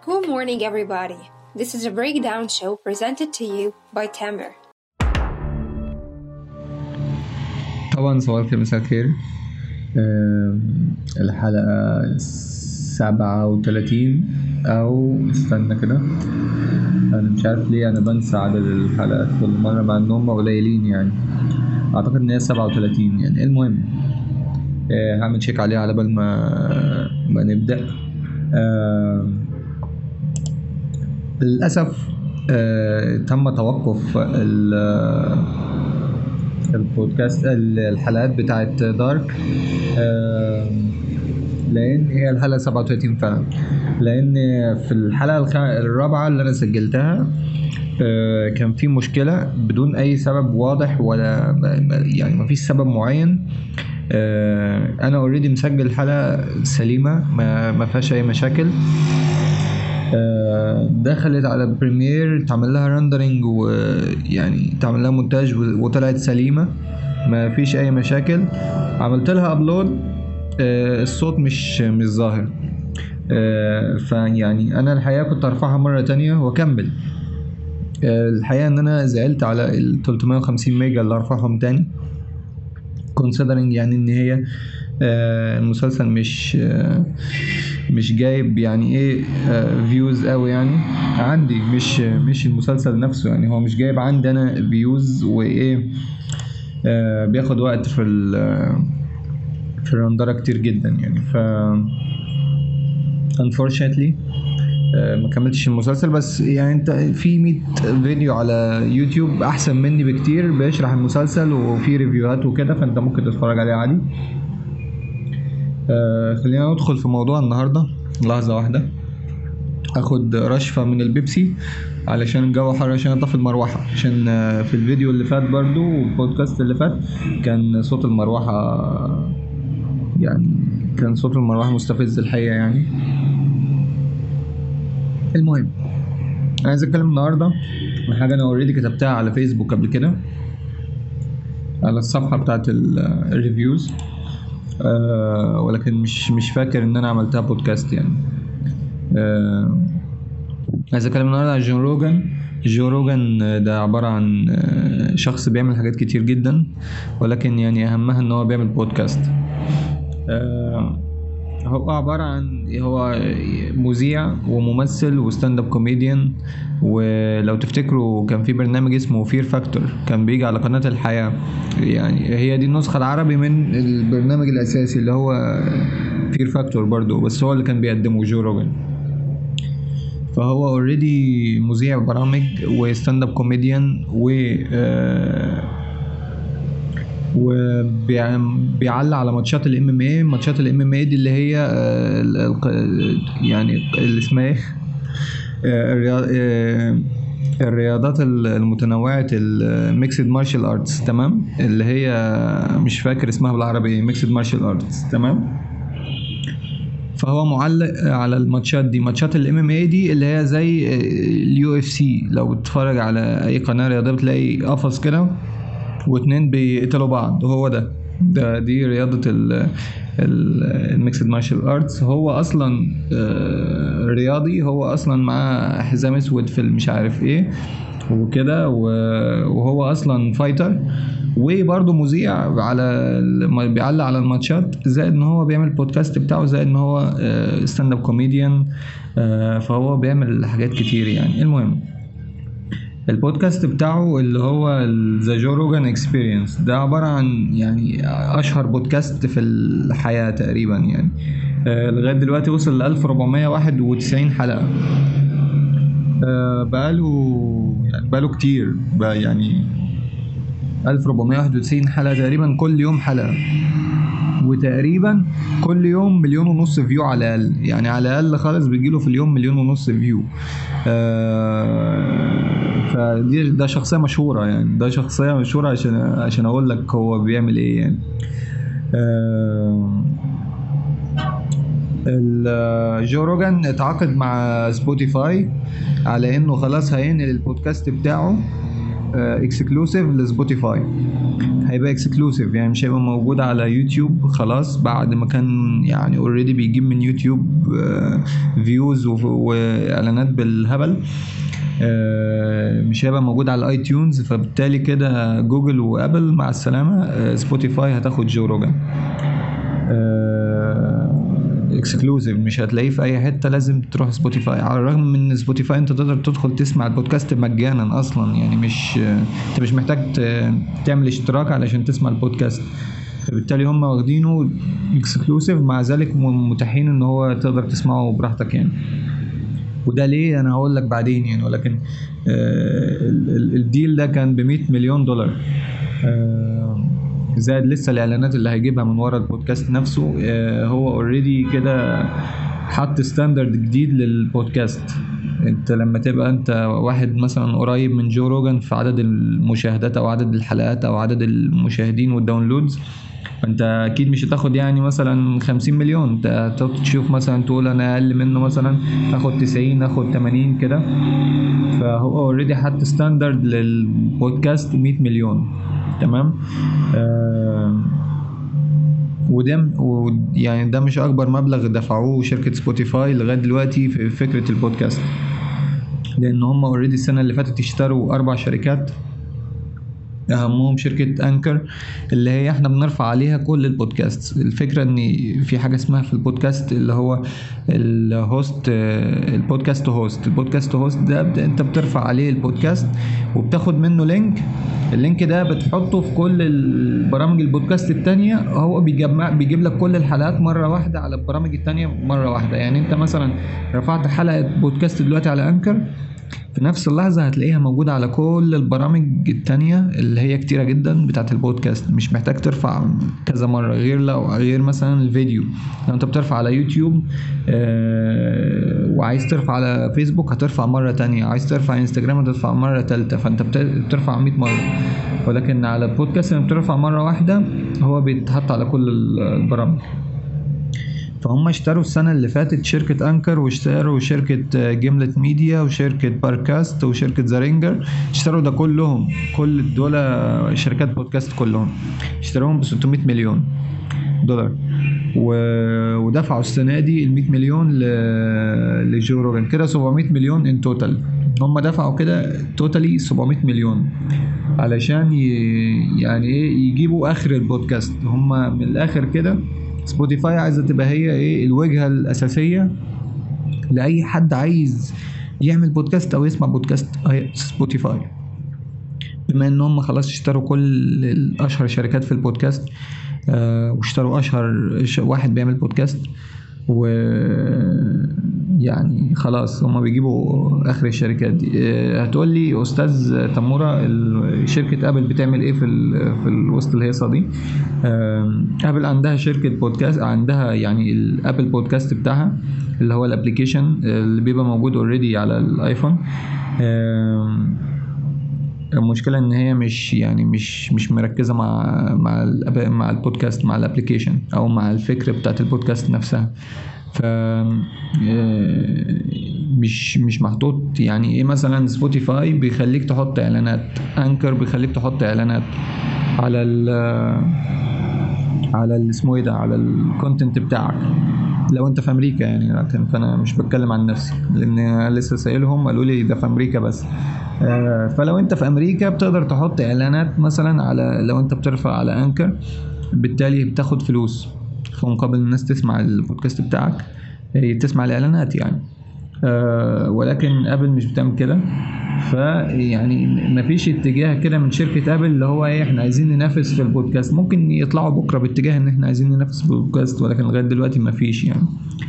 Good morning, everybody. This is a breakdown show presented to you by Tamer. طبعا صباح الخير مساء الخير آم، الحلقة سبعة وتلاتين أو استنى كده أنا مش عارف ليه أنا بنسى عدد الحلقات كل مرة مع إن هما قليلين يعني أعتقد إن هي سبعة وتلاتين يعني المهم آه، هعمل تشيك عليها على بال ما ما نبدأ آم، للأسف آه، تم توقف ال- البودكاست ال- الحلقات بتاعت دارك آم، لان هي الحلقه 37 فعلا لان في الحلقه الخ- الرابعه اللي انا سجلتها آه، كان في مشكله بدون اي سبب واضح ولا يعني ما فيش سبب معين آه، انا اوريدي مسجل حلقه سليمه ما ما فيهاش اي مشاكل آه، دخلت على بريمير تعمل لها رندرنج ويعني تعمل لها مونتاج و- وطلعت سليمه ما فيش اي مشاكل عملت لها ابلود الصوت مش مش ظاهر آه، فيعني انا الحقيقه كنت ارفعها مره تانية واكمل آه، الحقيقه ان انا زعلت على ال 350 ميجا اللي ارفعهم تاني considering يعني ان هي آه، المسلسل مش آه، مش جايب يعني ايه فيوز قوي يعني عندي مش مش المسلسل نفسه يعني هو مش جايب عندي انا فيوز وايه آه، بياخد وقت في ال في الرندرة كتير جدا يعني ف unfortunately آه، ما كملتش المسلسل بس يعني انت في 100 فيديو على يوتيوب احسن مني بكتير بيشرح المسلسل وفي ريفيوهات وكده فانت ممكن تتفرج عليه عادي آه، خلينا ندخل في موضوع النهارده لحظة واحدة اخد رشفة من البيبسي علشان الجو حر عشان اطفي المروحة عشان آه، في الفيديو اللي فات برضو والبودكاست اللي فات كان صوت المروحة يعني كان صوت المروحة مستفز الحقيقة يعني المهم أنا عايز اتكلم النهاردة عن حاجة انا اوريدي كتبتها على فيسبوك قبل كده على الصفحة بتاعت ال- الريفيوز آه ولكن مش مش فاكر ان انا عملتها بودكاست يعني آه عايز اتكلم النهارده عن جو روجان جو روجان ده عبارة عن آه، شخص بيعمل حاجات كتير جدا ولكن يعني اهمها ان هو بيعمل بودكاست آه، هو عبارة عن هو مذيع وممثل وستاند اب كوميديان ولو تفتكروا كان في برنامج اسمه فير فاكتور كان بيجي على قناة الحياة يعني هي دي النسخة العربي من البرنامج الأساسي اللي هو فير فاكتور برضو بس هو اللي كان بيقدمه جو روجن فهو اوريدي مذيع برامج وستاند اب كوميديان و آه، وبيعلق على ماتشات الام ام اي ماتشات الام ام اي دي اللي هي آه، ال- ال- يعني اللي اسمها ايه آه، الريا- آه، الرياضات ال- المتنوعة الميكسد مارشال ارتس تمام اللي هي مش فاكر اسمها بالعربي ميكسد مارشال ارتس تمام فهو معلق على الماتشات دي ماتشات الام ام اي دي اللي هي زي اليو اف سي لو بتتفرج على اي قناه رياضيه بتلاقي قفص كده واتنين بيقتلوا بعض هو ده ده دي رياضة ال الميكسد مارشال ارتس هو اصلا آه، رياضي هو اصلا معاه حزام اسود في مش عارف ايه وكده و- وهو اصلا فايتر وبرضه مذيع على ال- بيعلق على الماتشات زائد ان هو بيعمل بودكاست بتاعه زائد ان هو ستاند اب كوميديان فهو بيعمل حاجات كتير يعني المهم البودكاست بتاعه اللي هو ذا جو روجان اكسبيرينس ده عبارة عن يعني أشهر بودكاست في الحياة تقريبا يعني آه، لغاية دلوقتي وصل ل 1491 حلقة آه، بقاله يعني بقاله كتير بقى يعني 1491 حلقة تقريبا كل يوم حلقة وتقريبا كل يوم مليون ونص فيو على الاقل يعني على الاقل خالص بيجيله في اليوم مليون ونص فيو آه فدي ده شخصيه مشهوره يعني ده شخصيه مشهوره عشان عشان اقول لك هو بيعمل ايه يعني آه ال- جو روجان اتعاقد مع سبوتيفاي على انه خلاص هينقل البودكاست بتاعه اكسكلوسيف لسبوتيفاي هيبقى اكسكلوسيف يعني مش هيبقى موجود على يوتيوب خلاص بعد ما كان يعني اوريدي بيجيب من يوتيوب فيوز واعلانات بالهبل آه، مش هيبقى موجود على الاي تيونز فبالتالي كده جوجل وابل مع السلامه سبوتيفاي هتاخد جو روجان اكسكلوسيف مش هتلاقيه في اي حته لازم تروح سبوتيفاي على الرغم من ان سبوتيفاي انت تقدر تدخل تسمع البودكاست مجانا اصلا يعني مش انت مش محتاج تعمل اشتراك علشان تسمع البودكاست فبالتالي هم واخدينه اكسكلوسيف مع ذلك متاحين ان هو تقدر تسمعه براحتك يعني وده ليه انا هقول لك بعدين يعني ولكن آه الديل ده كان ب 100 مليون دولار آه زائد لسه الاعلانات اللي هيجيبها من ورا البودكاست نفسه آه هو اوريدي كده حط ستاندرد جديد للبودكاست انت لما تبقى انت واحد مثلا قريب من جو روجان في عدد المشاهدات او عدد الحلقات او عدد المشاهدين والداونلودز فانت اكيد مش هتاخد يعني مثلا خمسين مليون انت تشوف مثلا تقول انا اقل منه مثلا اخد تسعين اخد تمانين كده فهو اوريدي حط ستاندرد للبودكاست مية مليون تمام آه وده يعني ده مش اكبر مبلغ دفعوه شركه سبوتيفاي لغايه دلوقتي في فكره البودكاست لان هم اوريدي السنه اللي فاتت اشتروا اربع شركات اهمهم شركه انكر اللي هي احنا بنرفع عليها كل البودكاست الفكره ان في حاجه اسمها في البودكاست اللي هو الهوست البودكاست هوست البودكاست هوست ده انت بترفع عليه البودكاست وبتاخد منه لينك اللينك ده بتحطه في كل البرامج البودكاست التانية هو بيجمع بيجيب لك كل الحلقات مرة واحدة على البرامج التانية مرة واحدة يعني انت مثلا رفعت حلقة بودكاست دلوقتي على انكر في نفس اللحظة هتلاقيها موجودة على كل البرامج التانية اللي هي كتيرة جدا بتاعت البودكاست مش محتاج ترفع كذا مرة غير لو غير مثلا الفيديو لو انت بترفع على يوتيوب آه وعايز ترفع على فيسبوك هترفع مرة تانية عايز ترفع انستجرام هترفع مرة تالتة فانت بترفع 100 مرة ولكن على البودكاست لما بترفع مرة واحدة هو بيتحط على كل البرامج فهم اشتروا السنة اللي فاتت شركة أنكر واشتروا شركة جملة ميديا وشركة باركاست وشركة زارينجر اشتروا ده كلهم كل دول شركات بودكاست كلهم اشتروهم ب 600 مليون دولار و... ودفعوا السنة دي ال 100 مليون ل... لجو روجان كده 700 مليون ان توتال هم دفعوا كده توتالي 700 مليون علشان ي... يعني ايه يجيبوا اخر البودكاست هم من الاخر كده سبوتيفاي عايزه تبقى هي ايه الوجهه الاساسيه لاي حد عايز يعمل بودكاست او يسمع بودكاست سبوتيفاي بما ان هم خلاص اشتروا كل اشهر شركات في البودكاست آه واشتروا اشهر واحد بيعمل بودكاست و يعني خلاص هما بيجيبوا اخر الشركات دي أه هتقول لي استاذ تمورا شركه ابل بتعمل ايه في في الوسط الهيصه دي أه ابل عندها شركه بودكاست عندها يعني الابل بودكاست بتاعها اللي هو الابلكيشن اللي بيبقى موجود اوريدي على الايفون أه المشكله ان هي مش يعني مش مش مركزه مع مع مع البودكاست مع الابلكيشن او مع الفكره بتاعت البودكاست نفسها ف مش مش محطوط يعني ايه مثلا سبوتيفاي بيخليك تحط اعلانات انكر بيخليك تحط اعلانات على ال على اسمه ايه ده على الكونتنت بتاعك لو انت في امريكا يعني لكن فانا مش بتكلم عن نفسي لان انا لسه سائلهم قالوا لي ده في امريكا بس آه فلو انت في امريكا بتقدر تحط اعلانات مثلا على لو انت بترفع على انكر بالتالي بتاخد فلوس في مقابل الناس تسمع البودكاست بتاعك تسمع الاعلانات يعني آه ولكن ابل مش بتعمل كده فيعني مفيش اتجاه كده من شركه ابل اللي هو ايه احنا عايزين ننافس في البودكاست ممكن يطلعوا بكره باتجاه ان احنا عايزين ننافس في البودكاست ولكن لغايه دلوقتي مفيش يعني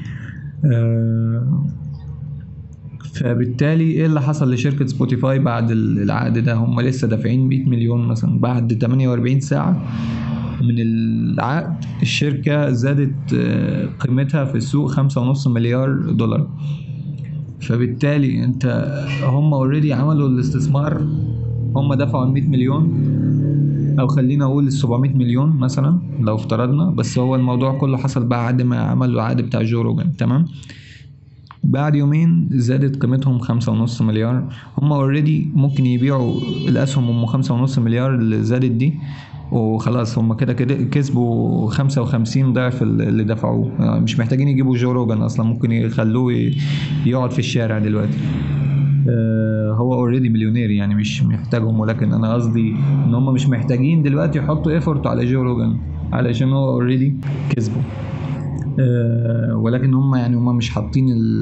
آه فبالتالي ايه اللي حصل لشركه سبوتيفاي بعد العقد ده هم لسه دافعين 100 مليون مثلا بعد 48 ساعه من العقد الشركة زادت قيمتها في السوق خمسة ونص مليار دولار فبالتالي انت هم اوريدي عملوا الاستثمار هم دفعوا 100 مليون او خلينا اقول ال 700 مليون مثلا لو افترضنا بس هو الموضوع كله حصل بعد ما عملوا العقد بتاع جو روجان تمام بعد يومين زادت قيمتهم خمسة ونص مليار هم اوريدي ممكن يبيعوا الاسهم ام خمسة ونص مليار اللي زادت دي وخلاص هم كده كده كسبوا خمسة وخمسين ضعف اللي دفعوه يعني مش محتاجين يجيبوا جو روجان اصلا ممكن يخلوه يقعد في الشارع دلوقتي آه، هو اوريدي مليونير يعني مش محتاجهم ولكن انا قصدي ان هم مش محتاجين دلوقتي يحطوا ايفورت على جو روجان علشان هو اوريدي كسبه آه، ولكن هم يعني هم مش حاطين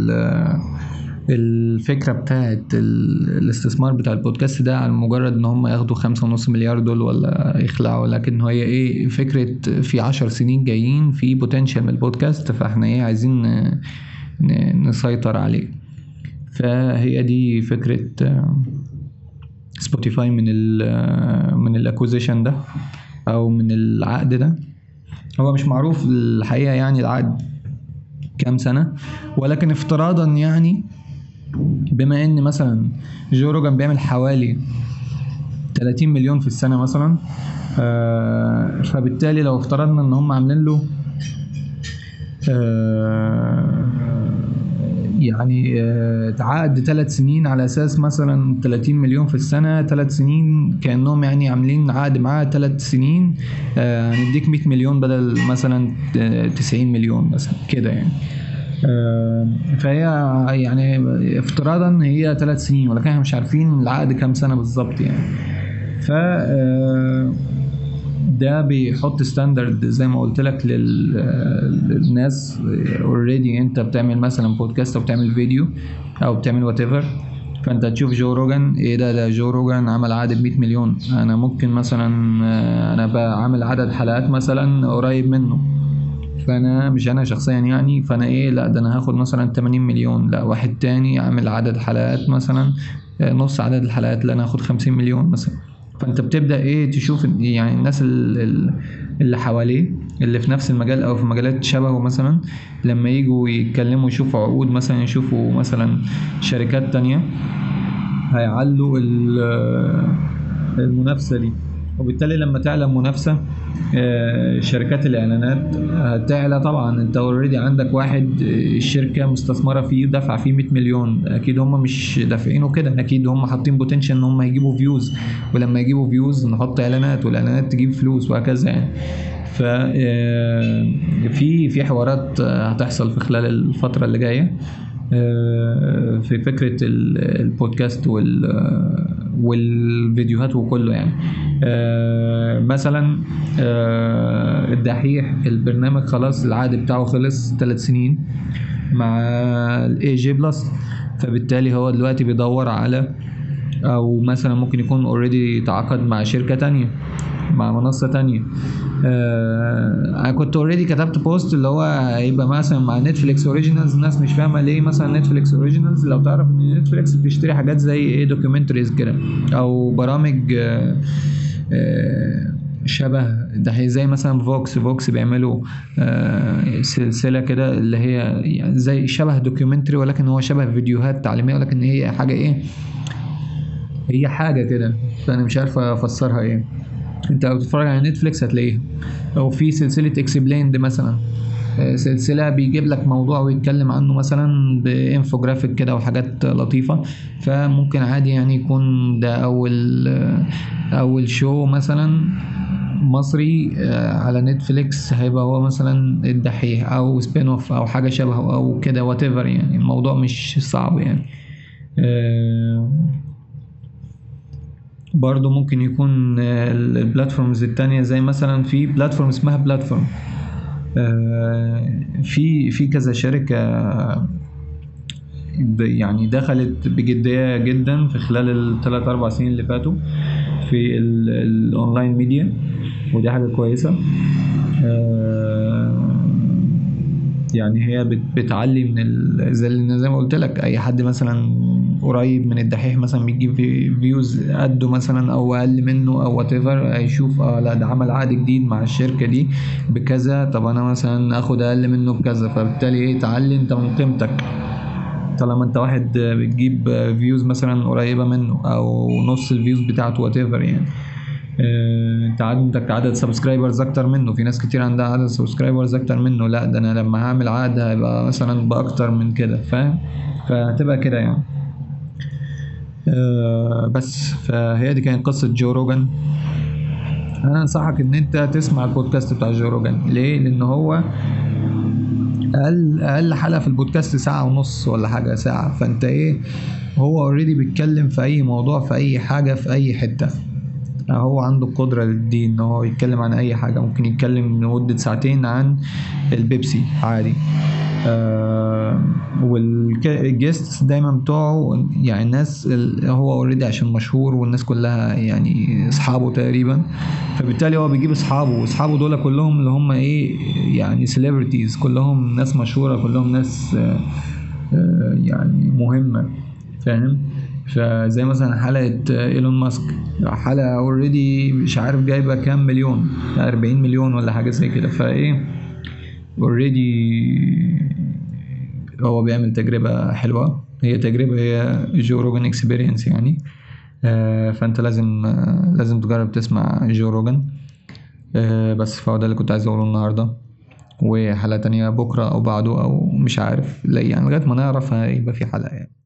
الفكره بتاعت الاستثمار بتاع البودكاست ده على مجرد ان هم ياخدوا خمسة ونص مليار دول ولا يخلعوا لكن هي ايه فكره في عشر سنين جايين في بوتنشال من البودكاست فاحنا ايه عايزين نسيطر عليه فهي دي فكره سبوتيفاي من ال من الاكوزيشن ده او من العقد ده هو مش معروف الحقيقه يعني العقد كام سنه ولكن افتراضا يعني بما ان مثلا جو روجان بيعمل حوالي 30 مليون في السنه مثلا آه فبالتالي لو افترضنا ان هم عاملين له آه يعني آه تعقد ثلاث سنين على اساس مثلا 30 مليون في السنه ثلاث سنين كانهم يعني عاملين عقد معاه ثلاث سنين آه هنديك 100 مليون بدل مثلا 90 مليون مثلا كده يعني آه فهي يعني افتراضا هي ثلاث سنين ولكن احنا مش عارفين العقد كام سنه بالظبط يعني ف ده بيحط ستاندرد زي ما قلت لك للناس اوريدي انت بتعمل مثلا بودكاست او بتعمل فيديو او بتعمل وات ايفر فانت تشوف جو روجان ايه ده ده جو روجان عمل عدد ب 100 مليون انا ممكن مثلا انا بعمل عدد حلقات مثلا قريب منه فانا مش انا شخصيا يعني فانا ايه لا ده انا هاخد مثلا 80 مليون لا واحد تاني عامل عدد حلقات مثلا نص عدد الحلقات اللي انا هاخد 50 مليون مثلا فانت بتبدا ايه تشوف يعني الناس اللي حواليه اللي في نفس المجال او في مجالات شبهه مثلا لما يجوا يتكلموا يشوفوا عقود مثلا يشوفوا مثلا شركات تانية هيعلوا المنافسه دي وبالتالي لما تعلى منافسه شركات الاعلانات هتعلى طبعا انت اوريدي عندك واحد الشركه مستثمره فيه دافعه فيه 100 مليون اكيد هم مش دافعينه كده اكيد هم حاطين بوتنشال ان هم يجيبوا فيوز ولما يجيبوا فيوز نحط اعلانات والاعلانات تجيب فلوس وهكذا يعني ف في في حوارات هتحصل في خلال الفتره اللي جايه في فكره البودكاست والفيديوهات وكله يعني مثلا الدحيح البرنامج خلاص العقد بتاعه خلص ثلاث سنين مع الاي جي بلس فبالتالي هو دلوقتي بيدور على او مثلا ممكن يكون اوريدي تعاقد مع شركه تانية مع منصه تانية آه انا كنت اوريدي كتبت بوست اللي هو هيبقى مثلا مع نتفليكس اوريجينالز الناس مش فاهمه ليه مثلا نتفليكس اوريجينالز لو تعرف ان نتفليكس بتشتري حاجات زي ايه دوكيومنتريز كده او برامج آه آه شبه ده زي مثلا فوكس فوكس بيعملوا آه سلسله كده اللي هي يعني زي شبه دوكيومنتري ولكن هو شبه فيديوهات تعليميه ولكن هي حاجه ايه هي حاجه كده فانا مش عارف افسرها ايه انت لو بتتفرج على نتفليكس هتلاقيها او في سلسله اكسبليند مثلا سلسلة بيجيب لك موضوع ويتكلم عنه مثلا بانفوجرافيك كده وحاجات لطيفة فممكن عادي يعني يكون ده أول أول شو مثلا مصري على نتفليكس هيبقى هو مثلا الدحيح أو سبين اوف أو حاجة شبهه أو كده وات يعني الموضوع مش صعب يعني برضو ممكن يكون البلاتفورمز التانية زي مثلا في بلاتفورم اسمها بلاتفورم في في كذا شركة يعني دخلت بجدية جدا في خلال الثلاث أربع سنين اللي فاتوا في الأونلاين ميديا ودي حاجة كويسة يعني هي بتعلي من زي زي ما قلت لك أي حد مثلا قريب من الدحيح مثلا بيجيب فيوز قده مثلا او اقل منه او وات ايفر هيشوف اه لا ده عمل عقد جديد مع الشركه دي بكذا طب انا مثلا اخد اقل منه بكذا فبالتالي ايه تعلي انت من قيمتك طالما انت واحد بتجيب فيوز مثلا قريبه منه او نص الفيوز بتاعته وات ايفر يعني آه، انت عندك عدد سبسكرايبرز اكتر منه في ناس كتير عندها عدد سبسكرايبرز اكتر منه لا ده انا لما هعمل عقد هيبقى مثلا باكتر من كده فاهم فهتبقى كده يعني آه، بس فهي دي كانت قصة جو روجان انا انصحك ان انت تسمع البودكاست بتاع جو روجان ليه لان هو اقل اقل حلقه في البودكاست ساعه ونص ولا حاجه ساعه فانت ايه هو اوريدي بيتكلم في اي موضوع في اي حاجه في اي حته هو عنده القدرة دي ان هو يتكلم عن اي حاجة ممكن يتكلم لمدة ساعتين عن البيبسي عادي آه والجيست دايما بتوعه يعني الناس ال- هو اوريدي عشان مشهور والناس كلها يعني اصحابه تقريبا فبالتالي هو بيجيب اصحابه واصحابه دول كلهم اللي هم ايه يعني سيلبرتيز كلهم ناس مشهورة كلهم ناس آه آه يعني مهمة فاهم فزي مثلا حلقة ايلون ماسك حلقة اوريدي مش عارف جايبة كام مليون 40 مليون ولا حاجة زي كده فايه اوريدي هو بيعمل تجربة حلوة هي تجربة هي جو روجان اكسبيرينس يعني آه، فانت لازم آه، لازم تجرب تسمع جو روجان آه، بس فهو ده اللي كنت عايز اقوله النهاردة وحلقة تانية بكرة او بعده او مش عارف لا يعني لغاية ما نعرف هيبقى في حلقة يعني